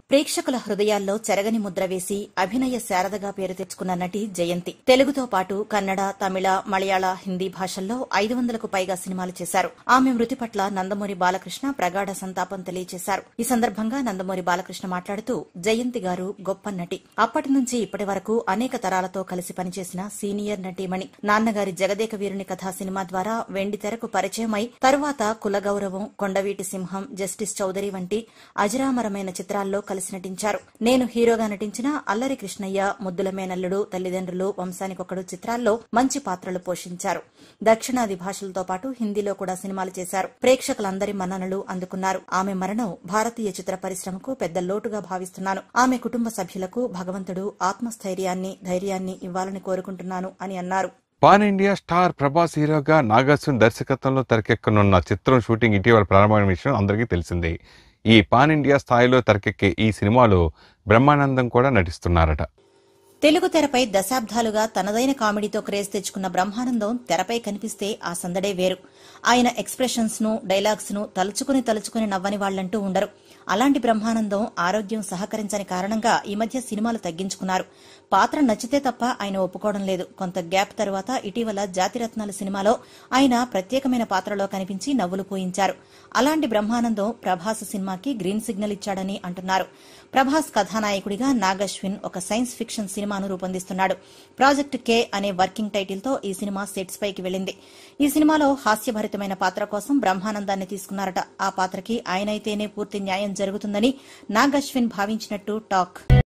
ప్రేక్షకుల హృదయాల్లో చెరగని ముద్ర వేసి అభినయ శారదగా పేరు తెచ్చుకున్న నటి జయంతి తెలుగుతో పాటు కన్నడ తమిళ మలయాళ హిందీ భాషల్లో ఐదు వందలకు పైగా సినిమాలు చేశారు ఆమె మృతి పట్ల నందమూరి బాలకృష్ణ ప్రగాఢ సంతాపం తెలియజేశారు ఈ సందర్భంగా నందమూరి బాలకృష్ణ మాట్లాడుతూ జయంతి గారు గొప్ప నటి అప్పటి నుంచి ఇప్పటి వరకు అనేక తరాలతో కలిసి పనిచేసిన సీనియర్ నటీమణి నాన్నగారి జగదేక వీరుని కథా సినిమా ద్వారా వెండి తెరకు పరిచయమై తరువాత కులగౌరవం కొండవీటి సింహం జస్టిస్ చౌదరి వంటి అజరామరమైన చిత్రాల్లో కలిసి నటించారు నేను హీరోగా నటించిన అల్లరి కృష్ణయ్య ముద్దుల మేనల్లుడు తల్లిదండ్రులు వంశానికొకడు చిత్రాల్లో మంచి పాత్రలు పోషించారు దక్షిణాది భాషలతో పాటు హిందీలో కూడా సినిమాలు చేశారు ప్రేక్షకులందరి మన్ననలు అందుకున్నారు ఆమె మరణం భారతీయ చిత్ర పరిశ్రమకు పెద్ద లోటుగా భావిస్తున్నాను ఆమె కుటుంబ సభ్యులకు భగవంతుడు ఆత్మస్థైర్యాన్ని ధైర్యాన్ని ఇవ్వాలని కోరుకుంటున్నాను అని అన్నారు పాన్ ఇండియా స్టార్ ప్రభాస్ హీరోగా నాగార్జున దర్శకత్వంలో తెరకెక్కనున్న చిత్రం షూటింగ్ ఇటీవల ప్రారంభమైన విషయం అందరికీ తెలిసిందే ఈ పాన్ ఇండియా స్థాయిలో తెరకెక్కే ఈ సినిమాలో బ్రహ్మానందం కూడా నటిస్తున్నారట తెలుగు తెరపై దశాబ్దాలుగా తనదైన కామెడీతో క్రేజ్ తెచ్చుకున్న బ్రహ్మానందం తెరపై కనిపిస్తే ఆ సందడే వేరు ఆయన ఎక్స్ప్రెషన్స్ ను డైలాగ్స్ ను తలుచుకుని తలుచుకుని నవ్వని వాళ్లంటూ ఉండరు అలాంటి బ్రహ్మానందం ఆరోగ్యం సహకరించని కారణంగా ఈ మధ్య సినిమాలు తగ్గించుకున్నారు పాత్ర నచ్చితే తప్ప ఆయన ఒప్పుకోవడం లేదు కొంత గ్యాప్ తరువాత ఇటీవల జాతిరత్నాలు సినిమాలో ఆయన ప్రత్యేకమైన పాత్రలో కనిపించి నవ్వులు పోయించారు అలాంటి బ్రహ్మానందం ప్రభాస్ సినిమాకి గ్రీన్ సిగ్నల్ ఇచ్చాడని అంటున్నారు ప్రభాస్ కథానాయకుడిగా నాగశ్విన్ ఒక సైన్స్ ఫిక్షన్ సినిమాను రూపొందిస్తున్నాడు ప్రాజెక్ట్ కే అనే వర్కింగ్ టైటిల్ తో ఈ సినిమా సెట్స్ పైకి వెళ్లింది ఈ సినిమాలో హాస్యభరితమైన పాత్ర కోసం బ్రహ్మానందాన్ని తీసుకున్నారట ఆ పాత్రకి ఆయనైతేనే పూర్తి న్యాయం జరుగుతుందని నాగశ్విన్ భావించినట్టు టాక్